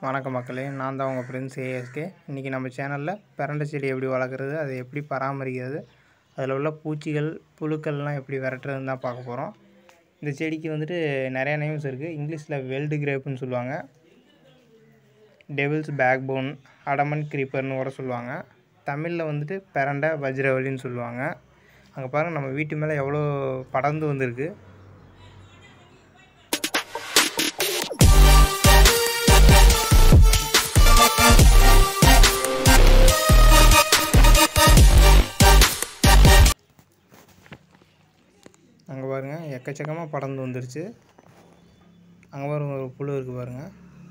வணக்கம் மக்களே நான் தான் உங்கள் ஃப்ரெண்ட்ஸ் ஏஎஸ்கே இன்றைக்கி நம்ம சேனலில் பிரண்டை செடி எப்படி வளர்க்குறது அதை எப்படி பராமரிக்கிறது அதில் உள்ள பூச்சிகள் புழுக்கள்லாம் எப்படி விரட்டுறதுன்னு தான் பார்க்க போகிறோம் இந்த செடிக்கு வந்துட்டு நிறையா நேம்ஸ் இருக்குது இங்கிலீஷில் வெல்டு கிரேப்புன்னு சொல்லுவாங்க டெவில்ஸ் பேக் போன் அடமன் க்ரீப்பர்னு கூட சொல்லுவாங்க தமிழில் வந்துட்டு பிரண்டை வஜ்ரவலின்னு சொல்லுவாங்க அங்கே பாருங்கள் நம்ம வீட்டு மேலே எவ்வளோ படர்ந்து வந்திருக்கு அங்கே பாருங்கள் எக்கச்சக்கமாக படர்ந்து வந்துருச்சு அங்கே பாருங்க ஒரு புழு இருக்குது பாருங்கள்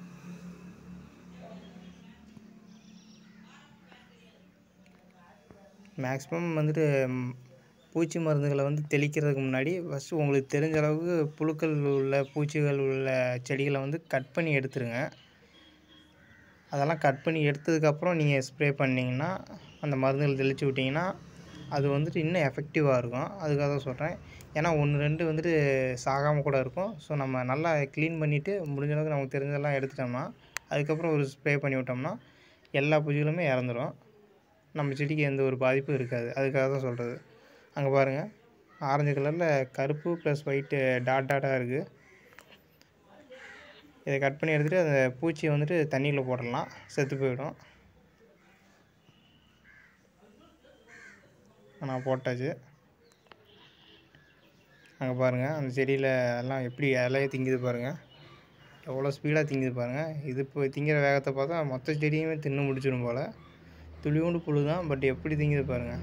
மேக்ஸிமம் வந்துட்டு ம், பூச்சி மருந்துகளை வந்து தெளிக்கிறதுக்கு முன்னாடி ஃபஸ்ட்டு உங்களுக்கு தெரிஞ்ச அளவுக்கு புழுக்கள் உள்ள பூச்சிகள் உள்ள செடிகளை வந்து கட் பண்ணி எடுத்துருங்க அதெல்லாம் கட் பண்ணி எடுத்ததுக்கப்புறம் நீங்கள் ஸ்ப்ரே பண்ணிங்கன்னா அந்த மருந்துகள் தெளித்து விட்டிங்கன்னா அது வந்துட்டு இன்னும் எஃபெக்டிவாக இருக்கும் அதுக்காக தான் சொல்கிறேன் ஏன்னா ஒன்று ரெண்டு வந்துட்டு சாகாமல் கூட இருக்கும் ஸோ நம்ம நல்லா க்ளீன் பண்ணிவிட்டு முடிஞ்ச அளவுக்கு நமக்கு தெரிஞ்சதெல்லாம் எடுத்துட்டோம்னா அதுக்கப்புறம் ஒரு ஸ்ப்ரே பண்ணி விட்டோம்னா எல்லா பூச்சிகளுமே இறந்துடும் நம்ம செடிக்கு எந்த ஒரு பாதிப்பும் இருக்காது அதுக்காக தான் சொல்கிறது அங்கே பாருங்கள் ஆரஞ்சு கலரில் கருப்பு ப்ளஸ் ஒயிட்டு டாட் டாட்டாக இருக்குது இதை கட் பண்ணி எடுத்துகிட்டு அந்த பூச்சியை வந்துட்டு தண்ணியில் போடலாம் செத்து போயிடும் நான் போட்டாச்சு அங்கே பாருங்கள் அந்த செடியில் எல்லாம் எப்படி இலைய திங்குது பாருங்கள் எவ்வளோ ஸ்பீடாக திங்குது பாருங்கள் இது இப்போ திங்கிற வேகத்தை பார்த்தா மொத்த செடியுமே தின்னு முடிச்சிடும் போல் துளியூண்டு புழு தான் பட் எப்படி திங்குது பாருங்கள்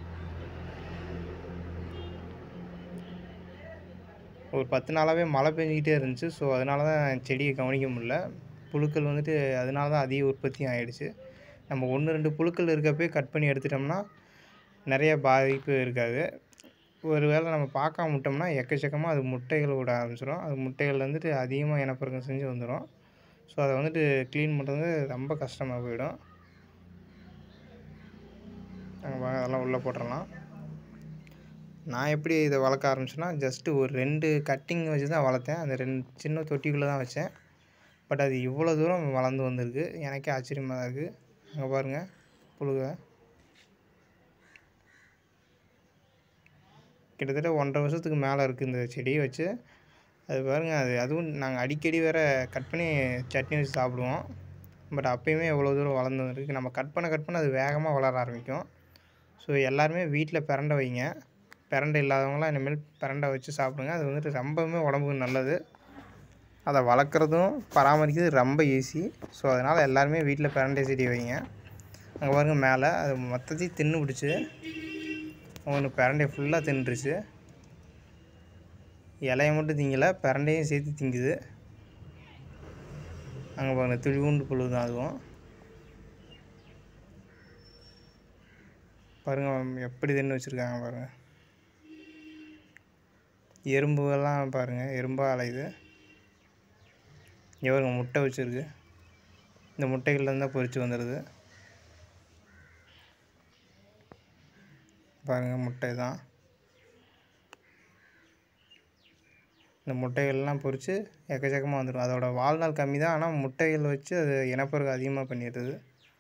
ஒரு பத்து நாளாகவே மழை பெஞ்சிக்கிட்டே இருந்துச்சு ஸோ அதனால தான் செடியை கவனிக்க முடியல புழுக்கள் வந்துட்டு அதனால தான் அதிக உற்பத்தி ஆகிடுச்சு நம்ம ஒன்று ரெண்டு புழுக்கள் இருக்கப்பே கட் பண்ணி எடுத்துட்டோம்னா நிறைய பாதிப்பு இருக்காது ஒரு வேளை நம்ம பார்க்காம விட்டோம்னா எக்கச்சக்கமாக அது முட்டைகள் விட ஆரம்பிச்சிடும் அது முட்டைகள் வந்துட்டு அதிகமாக இனப்பெருக்கம் செஞ்சு வந்துடும் ஸோ அதை வந்துட்டு க்ளீன் பண்ணுறது ரொம்ப கஷ்டமாக போயிடும் அங்கே வாங்க அதெல்லாம் உள்ளே போட்டுடலாம் நான் எப்படி இதை வளர்க்க ஆரம்பிச்சேன்னா ஜஸ்ட்டு ஒரு ரெண்டு கட்டிங் வச்சு தான் வளர்த்தேன் அந்த ரெண்டு சின்ன தொட்டிக்குள்ளே தான் வச்சேன் பட் அது இவ்வளோ தூரம் வளர்ந்து வந்திருக்கு எனக்கே ஆச்சரியமாக தான் இருக்குது அங்கே பாருங்கள் புழுக கிட்டத்தட்ட ஒன்றரை வருஷத்துக்கு மேலே இருக்குது இந்த செடியை வச்சு அது பாருங்கள் அது அதுவும் நாங்கள் அடிக்கடி வேறு கட் பண்ணி சட்னி வச்சு சாப்பிடுவோம் பட் அப்பயுமே எவ்வளோ தூரம் வளர்ந்து வந்திருக்கு நம்ம கட் பண்ண கட் பண்ண அது வேகமாக வளர ஆரம்பிக்கும் ஸோ எல்லாருமே வீட்டில் பிரண்டை வைங்க பிரண்டை இல்லாதவங்களாம் இனிமேல் பிரண்டை வச்சு சாப்பிடுங்க அது வந்துட்டு ரொம்பவுமே உடம்புக்கு நல்லது அதை வளர்க்குறதும் பராமரிக்கிறது ரொம்ப ஈஸி ஸோ அதனால் எல்லாருமே வீட்டில் பிரண்டை செடி வைங்க அங்கே பாருங்க மேலே அது மொத்தத்தையும் தின்னு பிடிச்சி ஒன்று பிரண்டையை ஃபுல்லாக தின்றுச்சு இலைய மட்டும் திங்கலை பிரண்டையும் சேர்த்து திங்குது அங்கே பாருங்க துளிவுண்டு புழு தான் அதுவும் பாருங்கள் எப்படி தின்னு வச்சுருக்காங்க பாருங்கள் எறும்புகள்லாம் பாருங்கள் எறும்பாக அலையுது இங்கே பாருங்க முட்டை வச்சுருக்கு இந்த முட்டைகள்லேருந்து தான் பொரிச்சு வந்துடுது பாருங்கள் முட்டை தான் இந்த முட்டைகள்லாம் பொரித்து எக்கச்சக்கமாக வந்துடும் அதோட வாழ்நாள் கம்மி தான் ஆனால் முட்டைகள் வச்சு அது இனப்பெருக்கம் அதிகமாக பண்ணிடுது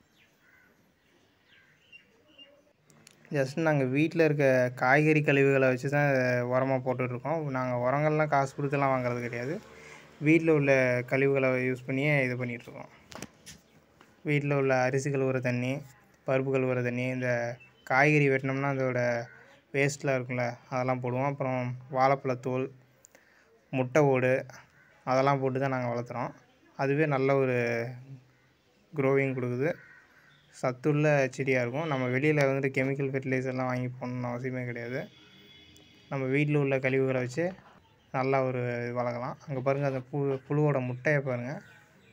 ஜஸ்ட் நாங்கள் வீட்டில் இருக்க காய்கறி கழிவுகளை வச்சு தான் உரமாக போட்டுட்ருக்கோம் நாங்கள் உரங்கள்லாம் காசு கொடுத்துலாம் வாங்குறது கிடையாது வீட்டில் உள்ள கழிவுகளை யூஸ் பண்ணியே இது பண்ணிகிட்ருக்கோம் வீட்டில் உள்ள அரிசி கழுவுற தண்ணி பருப்பு கழுவுற தண்ணி இந்த காய்கறி வெட்டினோம்னா அதோட வேஸ்ட்லாம் இருக்கும்ல அதெல்லாம் போடுவோம் அப்புறம் வாழைப்பழத்தோல் முட்டை ஓடு அதெல்லாம் போட்டு தான் நாங்கள் வளர்த்துறோம் அதுவே நல்ல ஒரு க்ரோவிங் கொடுக்குது சத்துள்ள செடியாக இருக்கும் நம்ம வெளியில் வந்துட்டு கெமிக்கல் ஃபெர்டிலைசர்லாம் வாங்கி போடணும்னு அவசியமே கிடையாது நம்ம வீட்டில் உள்ள கழிவுகளை வச்சு நல்லா ஒரு வளர்க்கலாம் அங்கே பாருங்கள் அந்த புழு புழுவோட முட்டையை பாருங்கள்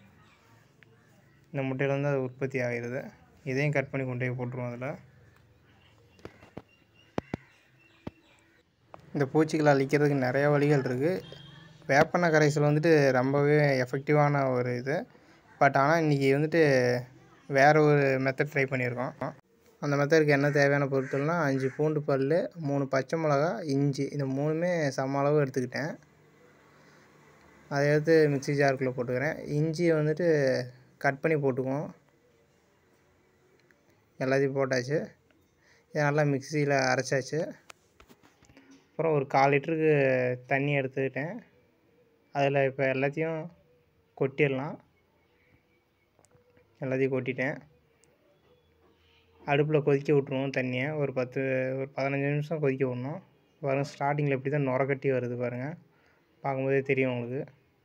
இந்த முட்டையிலேருந்து அது உற்பத்தி ஆகிறது இதையும் கட் பண்ணி கொண்டு போய் போட்டுருவோம் அதில் இந்த பூச்சிகளை அழிக்கிறதுக்கு நிறைய வழிகள் இருக்குது வேப்பெண்ணெய் கரைசல் வந்துட்டு ரொம்பவே எஃபெக்டிவான ஒரு இது பட் ஆனால் இன்றைக்கி வந்துட்டு வேறு ஒரு மெத்தட் ட்ரை பண்ணியிருக்கோம் அந்த மெத்தடுக்கு என்ன தேவையான பொருட்கள்னால் அஞ்சு பூண்டு பல் மூணு பச்சை மிளகா இஞ்சி இந்த மூணுமே சம அளவு எடுத்துக்கிட்டேன் அதை எடுத்து மிக்ஸி ஜாருக்குள்ளே போட்டுக்கிறேன் இஞ்சியை வந்துட்டு கட் பண்ணி போட்டுக்குவோம் எல்லாத்தையும் போட்டாச்சு இதை நல்லா மிக்சியில் அரைச்சாச்சு அப்புறம் ஒரு கால் லிட்டருக்கு தண்ணி எடுத்துக்கிட்டேன் அதில் இப்போ எல்லாத்தையும் கொட்டிடலாம் எல்லாத்தையும் கொட்டிட்டேன் அடுப்பில் கொதிக்க விட்ருவோம் தண்ணியை ஒரு பத்து ஒரு பதினஞ்சு நிமிஷம் கொதிக்க விடணும் பாருங்கள் ஸ்டார்டிங்கில் எப்படி தான் நுர கட்டி வருது பாருங்கள் பார்க்கும்போதே தெரியும் உங்களுக்கு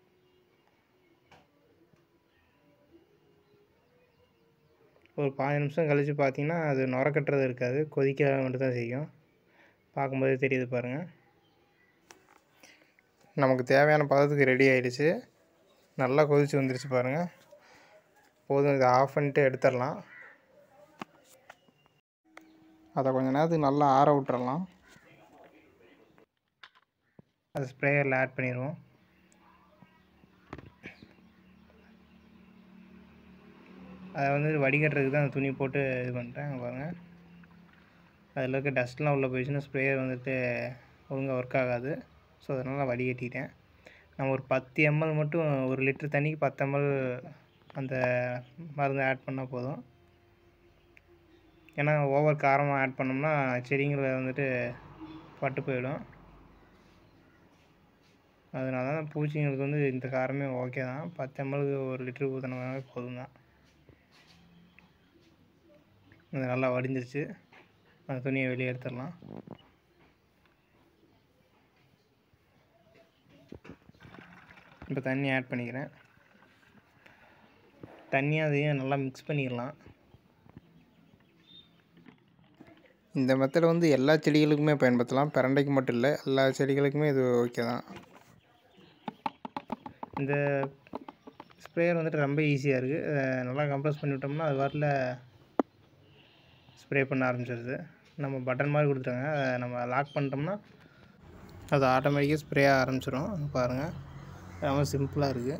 ஒரு பாஞ்சு நிமிஷம் கழித்து பார்த்தீங்கன்னா அது நுர கட்டுறது இருக்காது கொதிக்க மட்டும் தான் செய்யும் பார்க்கும்போதே தெரியுது பாருங்கள் நமக்கு தேவையான பதத்துக்கு ரெடி ஆயிடுச்சு நல்லா கொதிச்சு வந்துருச்சு பாருங்கள் போதும் இதை ஆஃப் பண்ணிட்டு எடுத்துடலாம் அதை கொஞ்ச நேரத்துக்கு நல்லா ஆற விட்டுறலாம் அது ஸ்ப்ரேயரில் ஆட் பண்ணிடுவோம் அதை வந்து வடிகட்டுறதுக்கு தான் அந்த துணி போட்டு இது பண்ணுறேன் பாருங்கள் அதில் இருக்க டஸ்ட்லாம் உள்ளே போயிடுச்சுன்னா ஸ்ப்ரேயர் வந்துட்டு ஒழுங்காக ஒர்க் ஆகாது ஸோ அதனால் வடிகட்டிட்டேன் நம்ம ஒரு பத்து எம்எல் மட்டும் ஒரு லிட்டர் தண்ணிக்கு பத்து எம்எல் அந்த மருந்து ஆட் பண்ணால் போதும் ஏன்னா ஓவர் காரமாக ஆட் பண்ணோம்னா செடிங்களை வந்துட்டு பட்டு போயிடும் அதனால தான் பூச்சிங்களுக்கு வந்து இந்த காரமே ஓகே தான் பத்து எம்எல்க்கு ஒரு லிட்டர் ஊற்றினோம்னாவே போதும் தான் அது நல்லா வடிஞ்சிருச்சு அந்த துணியை வெளியே எடுத்துடலாம் இப்போ தண்ணி ஆட் பண்ணிக்கிறேன் தண்ணி அதையும் நல்லா மிக்ஸ் பண்ணிடலாம் இந்த மெத்தடை வந்து எல்லா செடிகளுக்குமே பயன்படுத்தலாம் பிரண்டைக்கு மட்டும் இல்லை எல்லா செடிகளுக்குமே இது ஓகே தான் இந்த ஸ்ப்ரேயர் வந்துட்டு ரொம்ப ஈஸியாக இருக்குது நல்லா கம்ப்ரஸ் பண்ணி விட்டோம்னா அது வரல ஸ்ப்ரே பண்ண ஆரம்பிச்சிருது நம்ம பட்டன் மாதிரி கொடுத்துருங்க அதை நம்ம லாக் பண்ணிட்டோம்னா அது ஆட்டோமேட்டிக்காக ஸ்ப்ரே ஆரம்பிச்சிடும் பாருங்கள் ரொம்ப சிம்பிளாக இருக்குது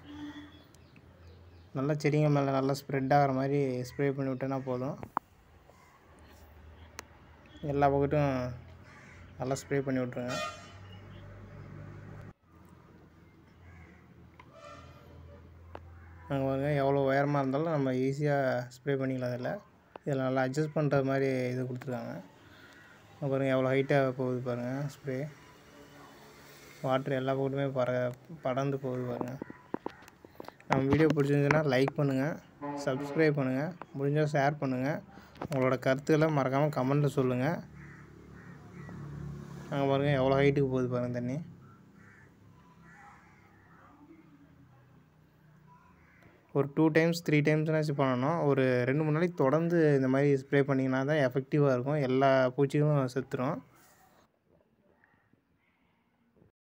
நல்லா செடிங்க மேலே நல்லா ஸ்ப்ரெட் ஆகிற மாதிரி ஸ்ப்ரே பண்ணி விட்டோன்னா போதும் எல்லா பக்கட்டும் நல்லா ஸ்ப்ரே பண்ணி விட்ருங்க அங்கே பாருங்க எவ்வளோ உயரமாக இருந்தாலும் நம்ம ஈஸியாக ஸ்ப்ரே பண்ணிக்கலாம் அதில் இதில் நல்லா அட்ஜஸ்ட் பண்ணுற மாதிரி இது கொடுத்துருக்காங்க அங்க பாருங்க எவ்வளோ ஹைட்டாக போகுது பாருங்கள் ஸ்ப்ரே வாட்ரு எல்லா பக்கத்துமே பற படர்ந்து போகுது பாருங்கள் நம்ம வீடியோ பிடிச்சிருந்துச்சுன்னா லைக் பண்ணுங்கள் சப்ஸ்கிரைப் பண்ணுங்கள் முடிஞ்சால் ஷேர் பண்ணுங்கள் உங்களோட கருத்துக்களை மறக்காமல் கமெண்ட்டில் சொல்லுங்கள் அங்கே பாருங்கள் எவ்வளோ ஹைட்டுக்கு போகுது பாருங்கள் தண்ணி ஒரு டூ டைம்ஸ் த்ரீ டைம்ஸ்னாச்சும் பண்ணணும் ஒரு ரெண்டு மூணு நாளைக்கு தொடர்ந்து இந்த மாதிரி ஸ்ப்ரே பண்ணிங்கன்னா தான் எஃபெக்டிவாக இருக்கும் எல்லா பூச்சிகளும் செத்துரும்